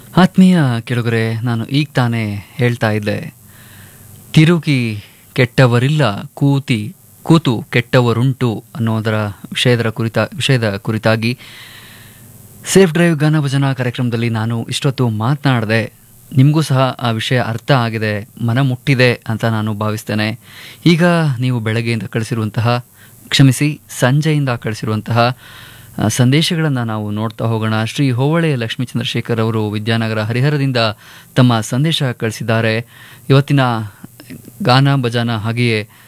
ಆತ್ಮೀಯ ಕೆಳಗರೆ ನಾನು ಈಗ ತಾನೇ ಹೇಳ್ತಾ ಇದ್ದೆ ತಿರುಗಿ ಕೆಟ್ಟವರಿಲ್ಲ ಕೂತಿ ಕೂತು ಕೆಟ್ಟವರುಂಟು ಅನ್ನೋದರ ವಿಷಯದ ಕುರಿತ ವಿಷಯದ ಕುರಿತಾಗಿ ಸೇಫ್ ಡ್ರೈವ್ ಗಾನ ಭಜನಾ ಕಾರ್ಯಕ್ರಮದಲ್ಲಿ ನಾನು ಇಷ್ಟೊತ್ತು ಮಾತನಾಡಿದೆ ನಿಮಗೂ ಸಹ ಆ ವಿಷಯ ಅರ್ಥ ಆಗಿದೆ ಮನ ಮುಟ್ಟಿದೆ ಅಂತ ನಾನು ಭಾವಿಸ್ತೇನೆ ಈಗ ನೀವು ಬೆಳಗ್ಗೆಯಿಂದ ಕಳಿಸಿರುವಂತಹ ಕ್ಷಮಿಸಿ ಸಂಜೆಯಿಂದ ಕಳಿಸಿರುವಂತಹ ಸಂದೇಶಗಳನ್ನು ನಾವು ನೋಡ್ತಾ ಹೋಗೋಣ ಶ್ರೀ ಹೋವಳೆ ಲಕ್ಷ್ಮೀ ಚಂದ್ರಶೇಖರ್ ಅವರು ವಿದ್ಯಾನಗರ ಹರಿಹರದಿಂದ ತಮ್ಮ ಸಂದೇಶ ಕಳಿಸಿದ್ದಾರೆ ಇವತ್ತಿನ ಗಾನ ಭಜಾನ ಹಾಗೆಯೇ